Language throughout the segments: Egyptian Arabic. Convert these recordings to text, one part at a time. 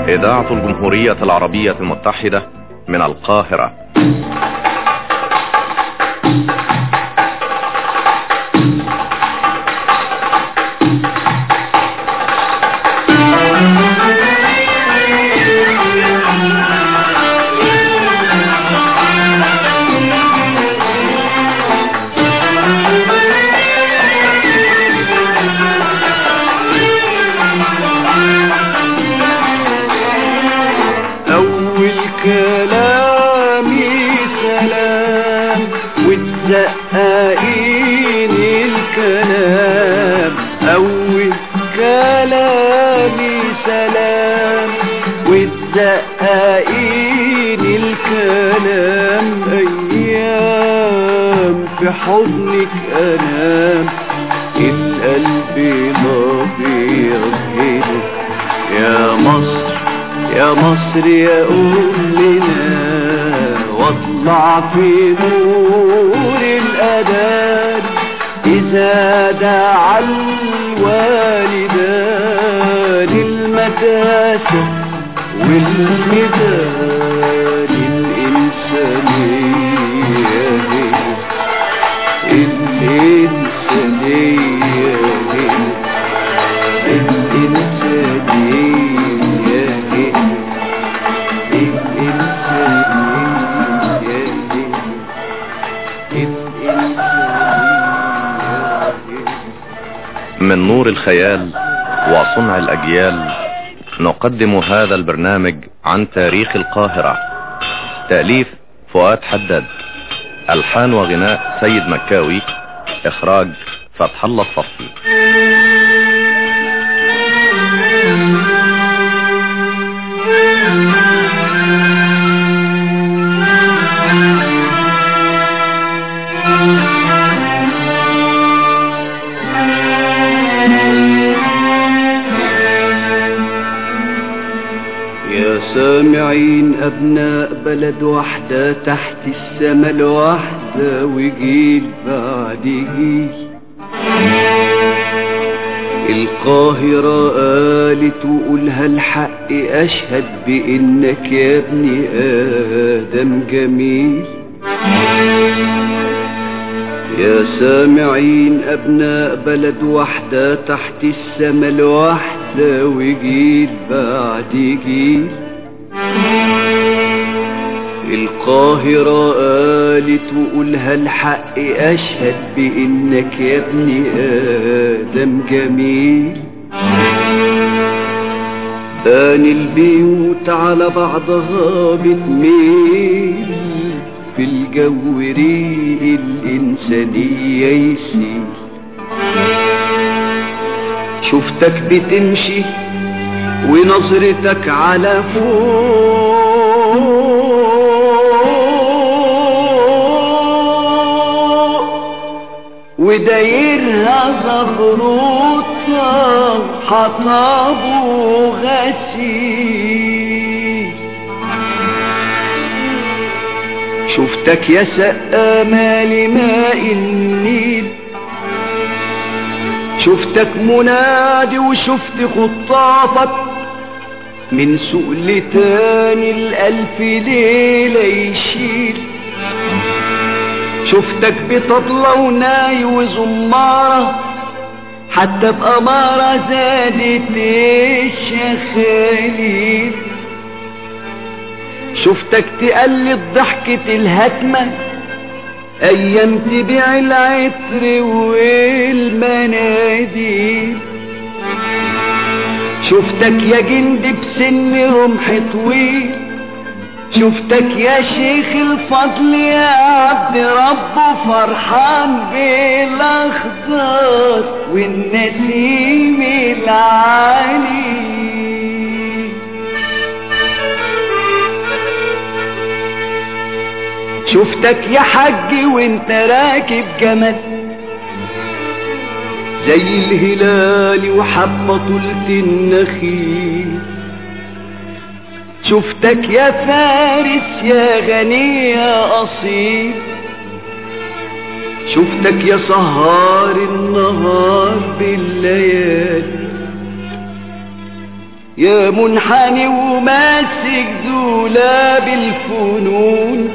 إذاعة الجمهورية العربية المتحدة من القاهرة أول كلامي سلام وتزققين الكلام أول كلامي سلام وتزققين الكلام أيام في حضنك أنام القلب نبيض هنا يا مصر يا مصر يا أمنا واطلع في نور الأذان إذا دعا الوالدان المداسة والميدان الإنسانية هنا الإنسانية هنا الإنسانية هنا من نور الخيال وصنع الأجيال نقدم هذا البرنامج عن تاريخ القاهرة تأليف فؤاد حداد ألحان وغناء سيد مكاوي إخراج فتح الله الصفي يا سامعين أبناء بلد واحدة تحت السما الواحدة وجيل بعد جيل القاهرة قالت وقولها الحق أشهد بإنك يا ابني آدم جميل يا سامعين أبناء بلد واحدة تحت السما الواحدة وجيل بعد جيل القاهرة قالت وقولها الحق أشهد بإنك يا ابني آدم جميل بان البيوت على بعضها بتميل في الجو ريق الإنسانية يسيل شفتك بتمشي ونظرتك على فوق ودايرها زغروطة حطب وغسيل شفتك يا سقا لماء النيل شفتك منادي وشفت خطافك من سوق لتاني الألف ليلة يشيل شفتك بتطلع وناي وزمارة حتى بأمارة زادت الشخاليل شفتك تقلد ضحكة الهتمة أيام تبيع العطر والمناديل شفتك يا جند بسن رمح طويل شفتك يا شيخ الفضل يا عبد ربه فرحان بالاخضر والنسيم العالي شفتك يا حج وانت راكب جمل زي الهلال وحبة طولة النخيل شفتك يا فارس يا غني يا أصيل شفتك يا سهار النهار بالليالي يا منحني وماسك دولاب الفنون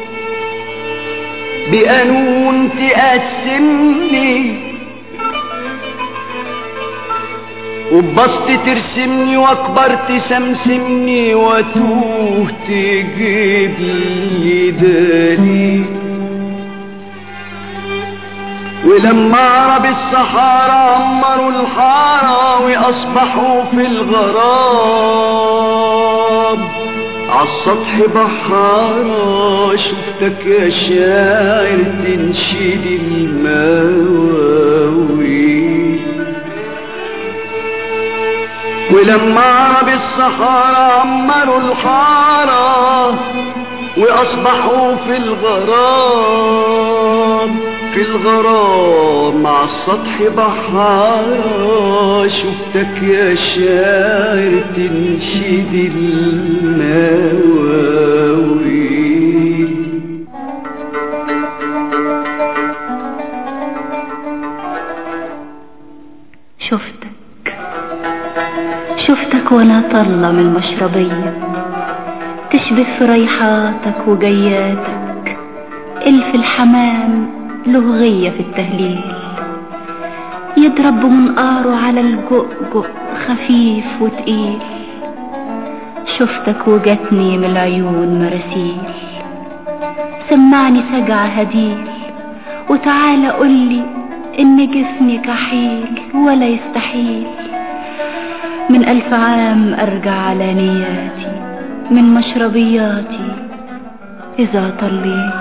بقانون تقسمني وبسط ترسمني واكبر تسمسمني واتوه تجيب لي دليل ولما عرب الصحارى عمروا الحارة واصبحوا في الغراب عالسطح بحارة شفتك يا شاعر تنشد المواويل ولما عرب الصحارى عمروا الحارة واصبحوا في الغرام في الغرام مع السطح بحارة شفتك يا شاعر تنشد المواويل شفتك شفتك وانا طلة من المشربية تشبه في ريحاتك وجياتك الف الحمام له غية في التهليل يضرب بمنقاره على الجؤجؤ خفيف وتقيل شفتك وجتني من العيون مراسيل سمعني سجع هديل وتعالى قولي ان جسمي كحيل ولا يستحيل من ألف عام أرجع على نياتي من مشربياتي إذا طليت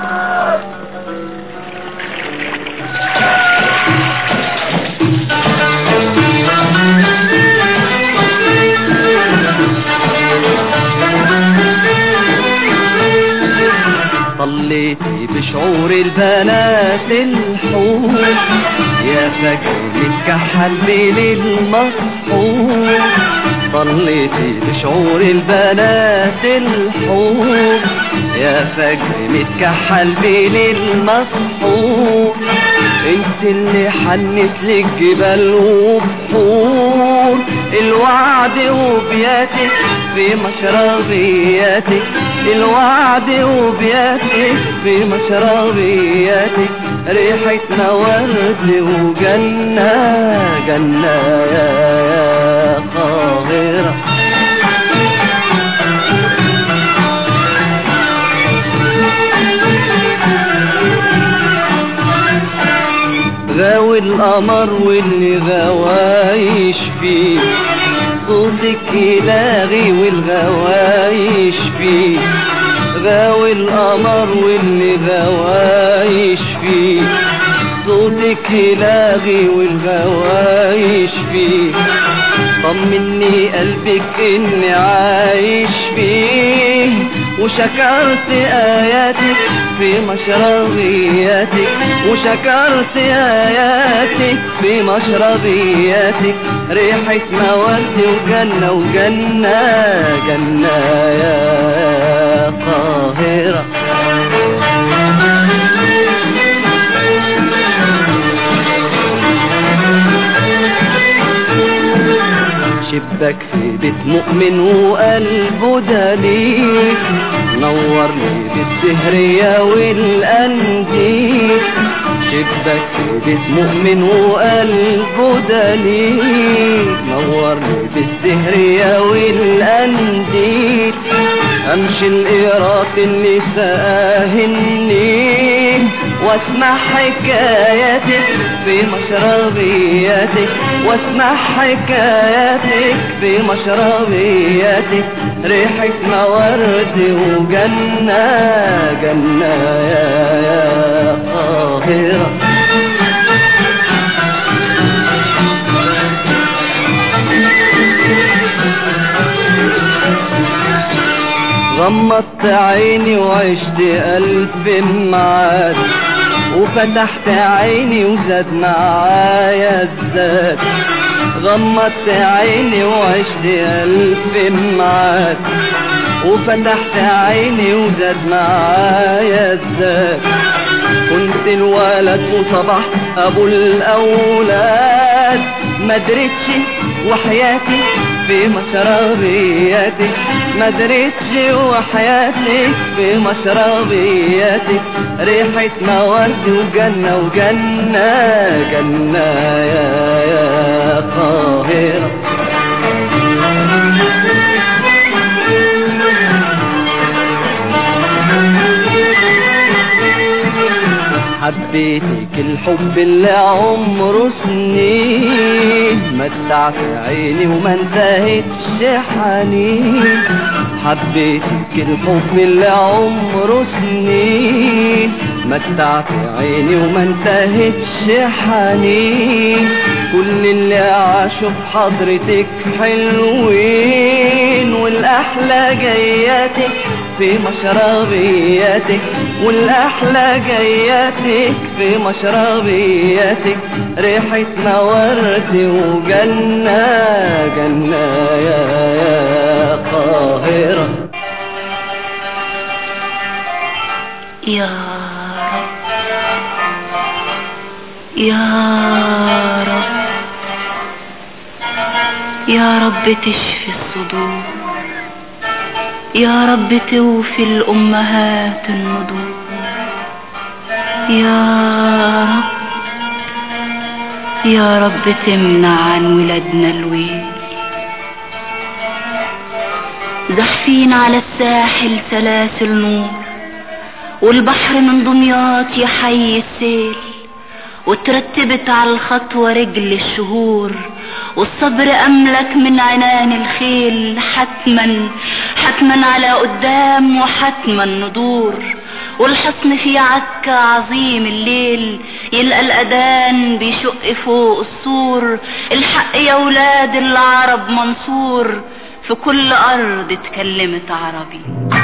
طليتي بشعور البنات الحور يا فجر متكحل بين المسحور طليتي بشعور البنات الحور يا فجر متكحل بين المسحور انت اللي حنت لك جبال وبحور الوعد وبياتك في مشربياتك الوعد وبياتك في مشربياتك ريحتنا ورد وجنة جنة يا قاهرة غاوي القمر واللي غوايش فيه صوتك يلاغي والغوايش فيه غاوي القمر واللي غوايش فيه صوتك يلاغي والغوايش فيه طمني قلبك اني عايش فيه وشكرت اياتك في مشربياتك وشكرت اياتك في مشربياتك ريحة مورد وجنة وجنة جنة يا قاهرة شبك في بيت مؤمن وقلبه دليل نور لي بالسهرية والأنديل شبك في بيت مؤمن وقلبه دليل نور لي بالسهرية والأنديل امشي القراط اللي ساهني واسمع حكاياتك في مشربياتك واسمع حكاياتك في مشربياتك ريحة ورد وجنة جنة يا يا قاهرة غمضت عيني وعشت ألف معاد وفتحت عيني وزاد معايا الزاد غمضت عيني وعشت ألف معاد وفتحت عيني وزاد معايا الزاد كنت الولد وصبحت ابو الاولاد ما درتش وحياتي في مشربياتك ما دريتش وحياتك في مشربياتك ريحة ورد وجنة وجنة جنة يا يا قاهرة حبيتك الحب اللي عمره سنين متع في عيني وما انتهتش حنين حبيتك الحب اللي عمره سنين متع في عيني وما انتهتش حنين كل اللي عاشوا في حضرتك حلوين والاحلى جياتك في مشربياتك والاحلى جياتك في مشربياتك ريحة ورد وجنة جنة يا يا قاهرة يا رب يا رب يا رب تشفي الصدور يا رب توفي الأمهات النضور يا رب يا رب تمنع عن ولادنا الويل زحفين على الساحل سلاسل نور والبحر من دمياط يحيي السيل وترتبت على الخطوة رجل الشهور والصبر أملك من عنان الخيل حتما حتما على قدام وحتما ندور والحصن في عسكة عظيم الليل يلقى الأذان بيشق فوق السور الحق يا ولاد العرب منصور في كل أرض اتكلمت عربي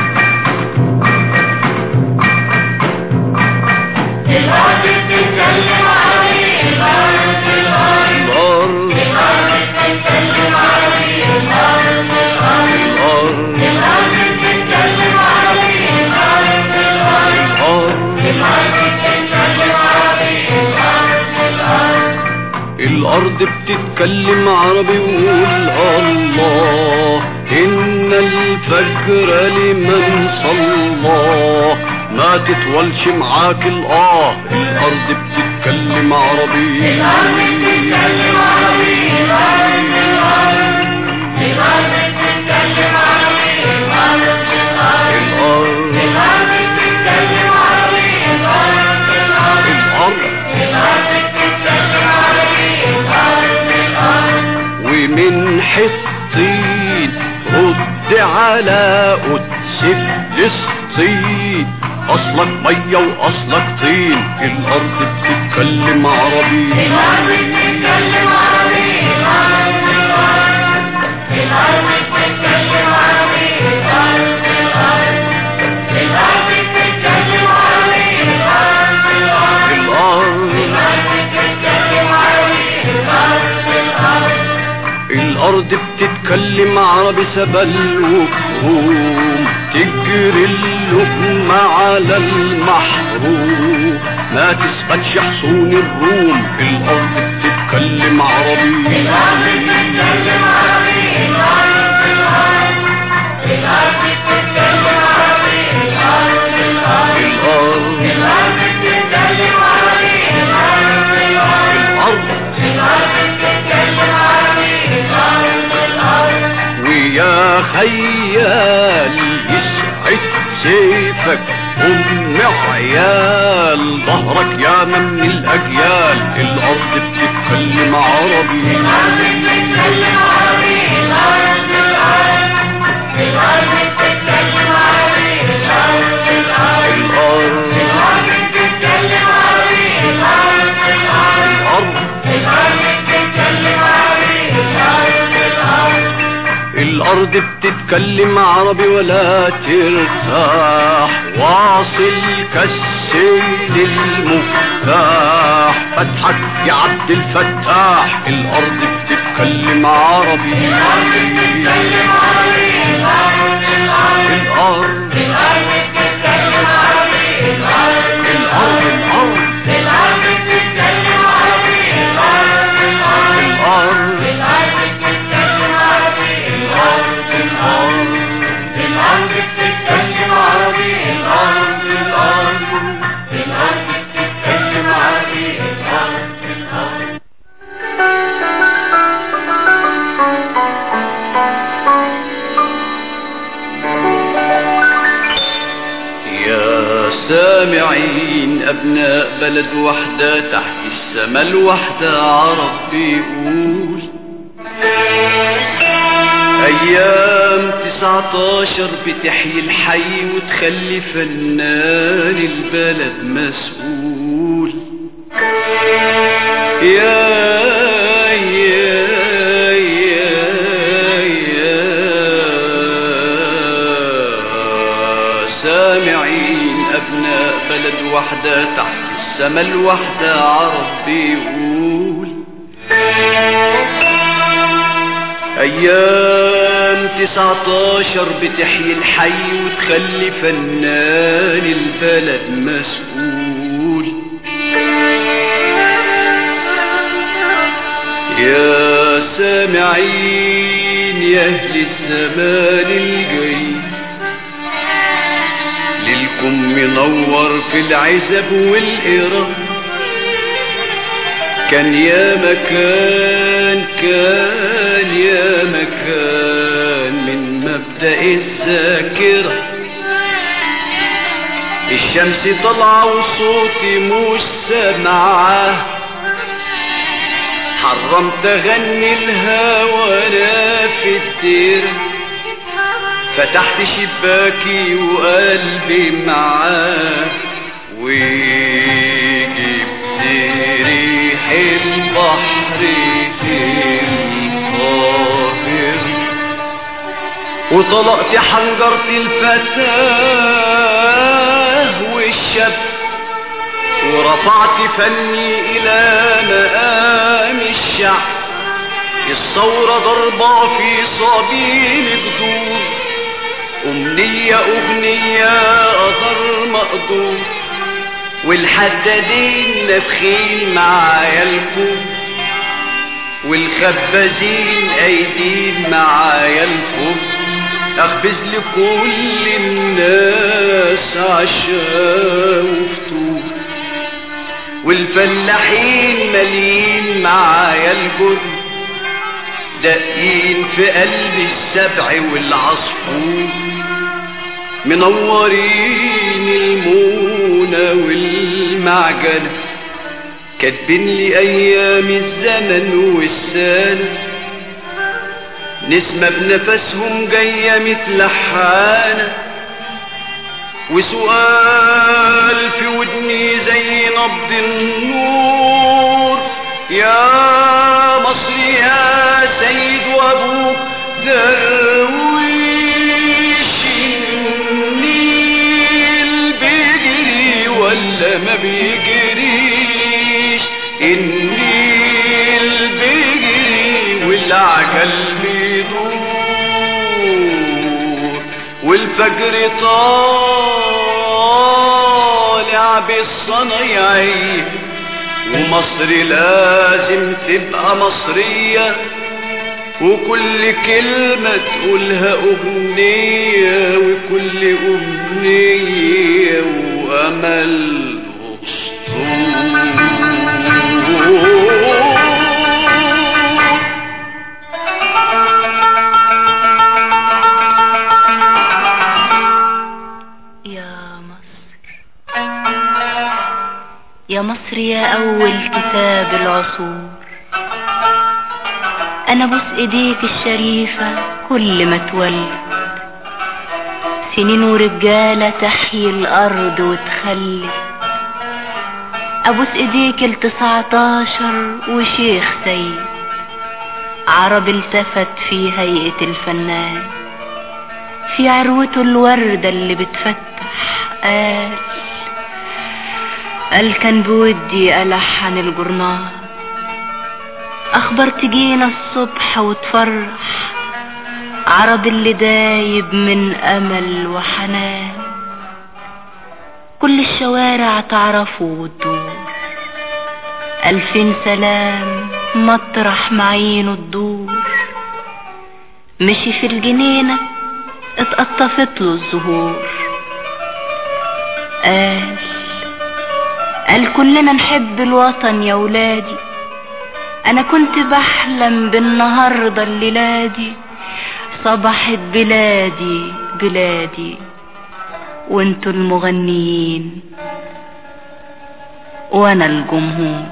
الأرض بتتكلم عربي الأرض الأرض الأرض بتتكلم عربي الأرض الأرض الأرض بتتكلم عربي الأرض الأرض الأرض بتتكلم عربي الأرض الأرض الأرض بتتكلم عربي وقول الله إن الفجر لمن صلى ما تطولش معاك الآه الأرض بتتكلم عربي الأرض بتتكلم عربي الأرض الأرض الأرض بتتكلم عربي الأرض الأرض الأرض الأرض بتتكلم عربي الأرض الأرض الأرض الأرض بتتكلم عربي الأرض الأرض ومن حطين رد على قدس فلسطين اصلك ميه واصلك طين الارض بتتكلم عربي الأرض بتتكلم عربي الأرض الأرض الأرض بتتكلم عربي الأرض الأرض الأرض بتتكلم عربي الأرض الأرض الارض بتتكلم عربي سبل وكروم تجري اللقمة على المحروم ما تثبتش حصون الروم الارض بتتكلم عربي الارض الارض ويا خيال يسعد سيفك ام عيال ظهرك يا من الاجيال الارض بتتكلم عربي الارض الارض الارض بتتكلم عربي ولا ترتاح واصل كالسيل المفتاح فتحك يا عبد الفتاح الارض بتتكلم عربي الارض الارض الارض الارض الارض سامعين أبناء بلد وحدة تحت السما الوحدة عرب بيقول أيام تسعتاشر بتحيي الحي وتخلي فنان البلد مسؤول يا يا يا يا سامعين أبناء بلد وحدة تحت السما الوحدة عرب بيقول أيام تسعتاشر بتحيي الحي وتخلي فنان البلد مسؤول يا سامعين يا أهل الزمان الجاي ليلكم منور في العزب والإرام كان يا مكان كان يا مكان من مبدأ الذاكرة الشمس طالعة وصوتي مش سامعاه حرمت اغني الهوى انا في الدير فتحت شباكي وقلبي معاه وجبت ريح البحر في القاهر وطلقت حنجرة الفتاة والشاب ورفعت فني إلى مقام الشعب الثورة ضربة في صبيل جذور أمنية أغنية قدر مقدور والحدادين نفخين معايا الكون والخبازين أيدين معايا الفوق أخبز لكل الناس عشاء وفطور والفلاحين مالين معايا الجر دقين في قلب السبع والعصفور منورين المونة والمعجنة كاتبين لي أيام الزمن والسنة نسمة بنفسهم جاية متلحانة وسؤال في ودني زي نبض النور يا مصر يا سيد وابوك درويش النيل بيجري ولا ما بيجريش النيل بيجري والعجل بيدور والفجر طالع بالصنايعية ومصر لازم تبقى مصرية وكل كلمة تقولها أغنية وكل أغنية وأمل أسطول يا مصر يا مصر يا أول كتاب العصور أنا بوس إيديك الشريفة كل ما تولد سنين ورجالة تحيي الأرض وتخلي أبوس إيديك التسعتاشر وشيخ سيد عرب التفت في هيئة الفنان في عروته الوردة اللي بتفتح قال قال كان بودي ألحن الجرنان أخبار تجينا الصبح وتفرح عرب اللي دايب من أمل وحنان كل الشوارع تعرفه وتدور ألفين سلام مطرح معينه تدور مشي في الجنينة اتقطفت له الزهور قال قال كلنا نحب الوطن يا ولادي انا كنت بحلم بالنهاردة الليلة دي صبحت بلادي بلادي وانتوا المغنيين وانا الجمهور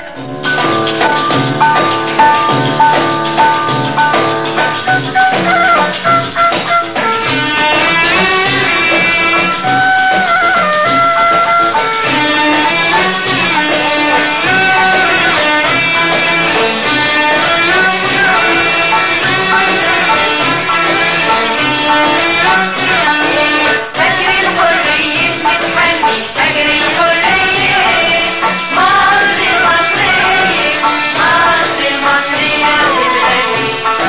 فجر الحرية متحني فجر الحرية مصر مصرية مصر مصرية بتغني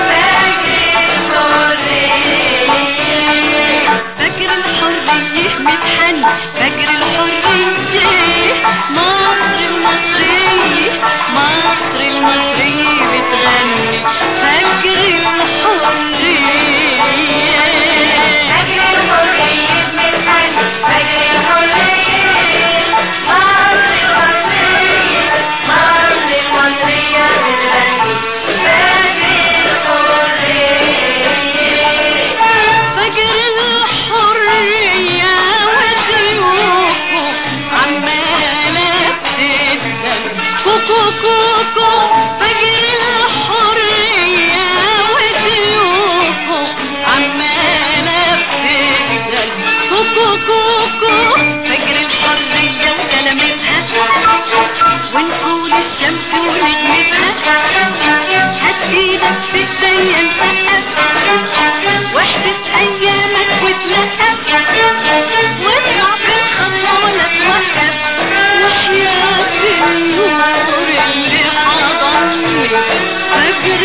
فجر الحرية فجر الحرية متحني فجر الحرية مصر المصرية مصر المصرية بتغني فجر الحرية فجر الحرية متحني فجر الحرية مصر مصرية مصر مصرية بتغني فجر الحرية فجر الحرية وسيوفه عمالة بتدن كوكو كوكو فجر الحرية وسيوفه عمالة بتدن كوكو كوكو فجر الحرية وكلمتها ونقول الشمس ونجمتها هات ايدك في ايديا نسقف واحبس ايامك وتلقف واطلع في الخطوة ولا توقف وحياة النور اللي حضني فجر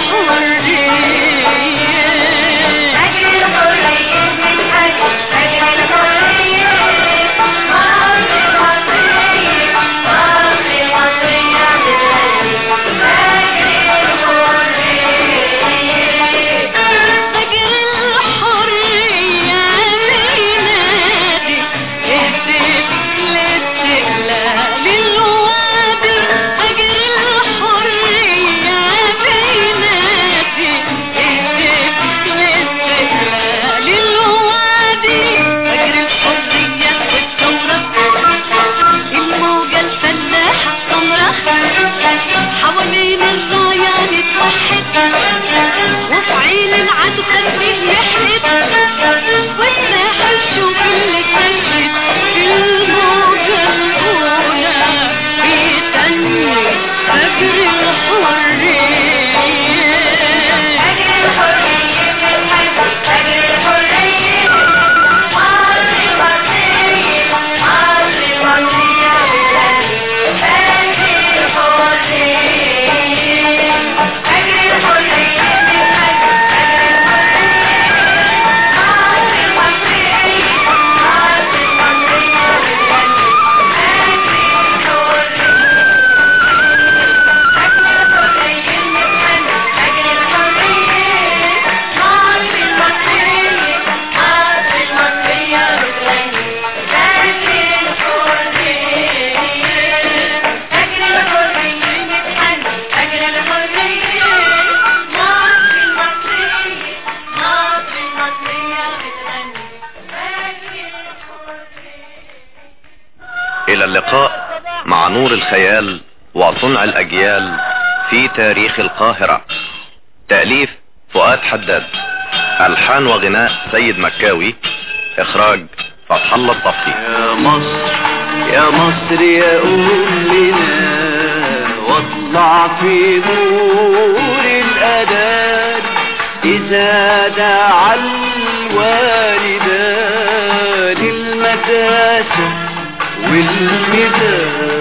الحرية فجر الحرية متحني فجر الحرية مصر مصرية مصر مصرية بتغني فجر الحرية فجر الحرية بينادي اهتف للاستقلال الوادي فجر الحرية بينادي اهتف للاستقلال الوادي فجر الحرية الثورة الموجة الفلاحة السمراء حوالين الراية نتوحد وفي عين العدو خليه يحرد والساحل شوف اللي سجد الموجة الأولى بيتني فجر الحرية فجر الحرية متحني فجر الحرية مصر مصرية مصر مصرية بتغني فجر الحرية فجر الحرية متحني فجر الحرية مصر مصرية مصر مصرية بتغني فجر الحرية فجر الحرية متحني فجر الحرية مصر المصرية مصر المصرية بتغني فجر الحرية فجر الحرية متحني فجر الحرية مصر المصرية مصر المصرية بتغني فجر الحرية الى اللقاء مع نور الخيال وصنع الاجيال في تاريخ القاهرة تأليف فؤاد حداد الحان وغناء سيد مكاوي اخراج فتح الله الطفي يا مصر يا مصر يا أمنا واطلع في نور الأذان إذا دعا الوالدان المداسة والمداد